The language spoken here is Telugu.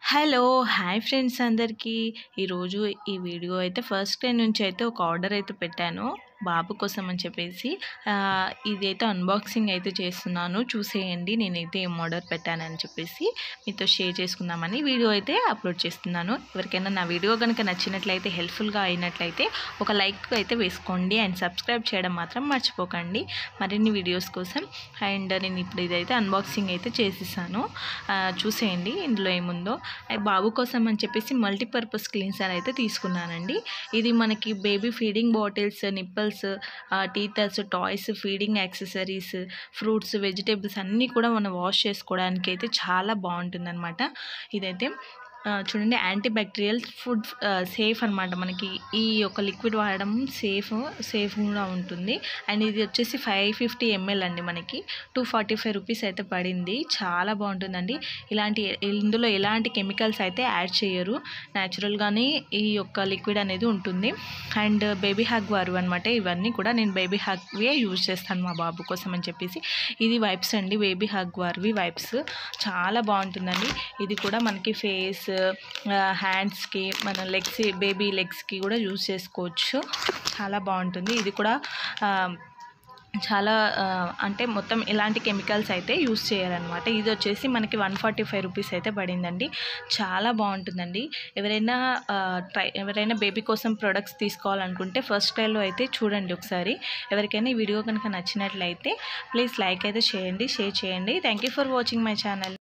హలో! హాయ్ ఫ్రెండ్స్ అందరికీ. ఈరోజు ఈ వీడియో అయితే ఫస్ట్ డే నుంచి అయితే ఒక ఆర్డర్ అయితే పెట్టాను. బాబు కోసం అని చెప్పేసి. ఆహ్, ఇదైతే అన్బాక్సింగ్ అయితే చేస్తున్నాను. చూసేయండి నేనైతే ఏం ఆర్డర్ పెట్టానని చెప్పేసి మీతో షేర్ చేసుకుందామని వీడియో అయితే అప్లోడ్ చేస్తున్నాను. ఎవరికైనా నా వీడియో గనుక నచ్చినట్లయితే హెల్ప్‌ఫుల్‌గా అయినట్లయితే ఒక లైక్ అయితే వేసుకోండి. అండ్ సబ్స్క్రైబ్ చేయడం మాత్రం మర్చిపోకండి. మరిన్ని వీడియోస్ కోసం. అండ్ నేను ఇప్పుడు ఇదైతే అన్బాక్సింగ్ అయితే చేసేసాను. ఆహ్, చూసేయండి ఇందులో ఏముందో. ఆహ్, బాబు కోసం అని చెప్పేసి మల్టీపర్పస్ క్లీన్సర్ అయితే తీసుకున్నానండి. ఇది మనకి baby feeding bottles, nipples, ah, teethers, toys, feeding accessories, fruits, vegetables అన్నీ కూడా మనం వాష్ చేసుకోవడానికైతే చాలా బావుంటుందనమాట. ఇదైతే ఆహ్, చూడండి antibacterial food ah, safe అనమాట. మనకి ఈ యొక్క లిక్విడ్ వాడడం సేఫ్, సేఫ్‌గా ఉంటుంది. అండ్ ఇది వచ్చేసి 550 ఎంఎల్ అండి మనకి. 245 రూపీస్ అయితే పడింది. చాలా బావుంటుందండి. ఇలాంటి ఇందులో ఎలాంటి కెమికల్స్ అయితే యాడ్ చేయరు. న్యాచురల్‌గానే ఈ యొక్క లిక్విడ్ అనేది ఉంటుంది. అండ్ బేబీ హగ్ వారు అనమాట ఇవన్నీ కూడా. నేను బేబీ హగ్‌వే యూజ్ చేస్తాను మా బాబు కోసం అని చెప్పేసి. ఇది వైప్స్ అండి. బేబీ హగ్ వారివి వైప్స్. చాలా బావుంటుందండి. ఇది కూడా మనకి ఫేస్, ఆహ్, హ్యాండ్స్‌కి, మన లెగ్స్ బేబీ లెగ్స్‌కి కూడా యూజ్ చేసుకోవచ్చు. చాలా బావుంటుంది. ఇది కూడా ఆహ్, చాలా ఆహ్, అంటే మొత్తం ఎలాంటి కెమికల్స్ అయితే యూజ్ చేయరనమాట. ఇది వచ్చేసి మనకి 145 రూపీస్ అయితే పడిందండి. చాలా బావుంటుందండి. ఎవరైనా ఆహ్, ట్రై ఎవరైనా బేబీ కోసం ప్రొడక్ట్స్ తీసుకోవాలనుకుంటే ఫస్ట్ ట్రైల్‌లో అయితే చూడండి ఒకసారి. ఎవరికైనా ఈ వీడియో కనుక నచ్చినట్లయితే ప్లీజ్ లైక్ అయితే చేయండి, షేర్ చేయండి. Thank you for watching my channel.